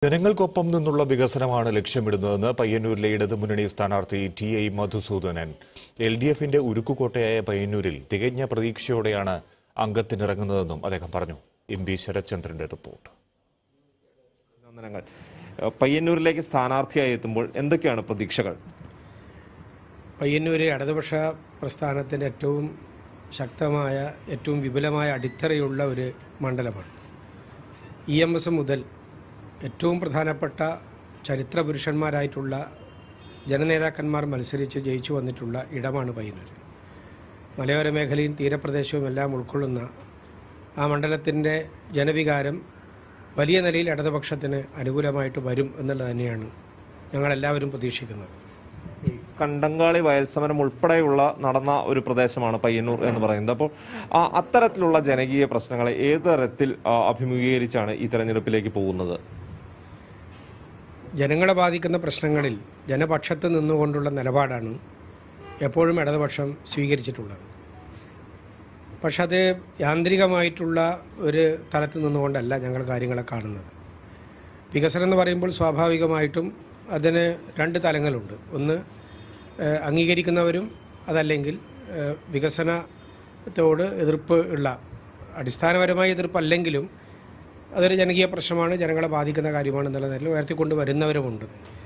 ജനങ്ങൾക്കൊപ്പം നിന്നുള്ള വികസനമാണ് ലക്ഷ്യമിടുന്നതെന്ന് പയ്യന്നൂരിലെ ഇടതുമുന്നണി സ്ഥാനാർത്ഥി T I Madhusoodanan L D എഫിന്റെ ഉരുക്കുകോട്ടയായ പയ്യന്നൂരിൽ തികഞ്ഞ പ്രതീക്ഷയോടെയാണ് അംഗത്തിനിറങ്ങുന്നതെന്നും അദ്ദേഹം പറഞ്ഞു എം പി ശരത്ചന്ദ്രന്റെ റിപ്പോർട്ട് അഭിനന്ദനങ്ങൾ ഏഹ് പയ്യന്നൂരിലേക്ക് സ്ഥാനാർത്ഥിയായി എത്തുമ്പോൾ എന്തൊക്കെയാണ് പ്രതീക്ഷകൾ പയ്യന്നൂര് ഇടതുപക്ഷ പ്രസ്ഥാനത്തിൻ്റെ ഏറ്റവും ശക്തമായ ഏറ്റവും വിപുലമായ അടിത്തറയുള്ള ഒരു മണ്ഡലമാണ് ഇ എം എസ് മുതൽ ഏറ്റവും പ്രധാനപ്പെട്ട ചരിത്ര പുരുഷന്മാരായിട്ടുള്ള ജനനേതാക്കന്മാർ മത്സരിച്ച് ജയിച്ചു വന്നിട്ടുള്ള ഇടമാണ് പയ്യന്നൂർ മലയോര മേഖലയും തീരപ്രദേശവും എല്ലാം ഉൾക്കൊള്ളുന്ന ആ മണ്ഡലത്തിൻ്റെ ജനവികാരം വലിയ നിലയിൽ ഇടതുപക്ഷത്തിന് അനുകൂലമായിട്ട് വരും എന്നുള്ളത് തന്നെയാണ് ഞങ്ങളെല്ലാവരും പ്രതീക്ഷിക്കുന്നത് ഈ കണ്ടങ്കാളി വയൽ സമരം ഉൾപ്പെടെയുള്ള നടന്ന ഒരു പ്രദേശമാണ് പയ്യന്നൂർ എന്ന് പറയുന്നത് അപ്പോൾ ആ അത്തരത്തിലുള്ള ജനകീയ പ്രശ്നങ്ങളെ ഏത് തരത്തിൽ ആ, അഭിമുഖീകരിച്ചാണ് ഈ തെരഞ്ഞെടുപ്പിലേക്ക് പോകുന്നത് ജനങ്ങളെ ബാധിക്കുന്ന പ്രശ്നങ്ങളിൽ ജനപക്ഷത്ത് നിന്നുകൊണ്ടുള്ള നിലപാടാണ് എപ്പോഴും ഇടതുപക്ഷം സ്വീകരിച്ചിട്ടുള്ളത് പക്ഷെ അത് യാന്ത്രികമായിട്ടുള്ള ഒരു തലത്തിൽ നിന്നുകൊണ്ടല്ല ഞങ്ങൾ കാര്യങ്ങളെ കാണുന്നത് വികസനം എന്ന് പറയുമ്പോൾ സ്വാഭാവികമായിട്ടും അതിന് രണ്ട് തലങ്ങളുണ്ട് ഒന്ന് ഏഹ്, അംഗീകരിക്കുന്നവരും അതല്ലെങ്കിൽ ഏഹ്, വികസനത്തോട് എതിർപ്പ് ഉള്ള അടിസ്ഥാനപരമായ എതിർപ്പല്ലെങ്കിലും അതൊരു ജനകീയ പ്രശ്നമാണ് ജനങ്ങളെ ബാധിക്കുന്ന കാര്യമാണ് എന്നുള്ള നിലയിൽ ഉയർത്തിക്കൊണ്ട് വരുന്നവരുമുണ്ട്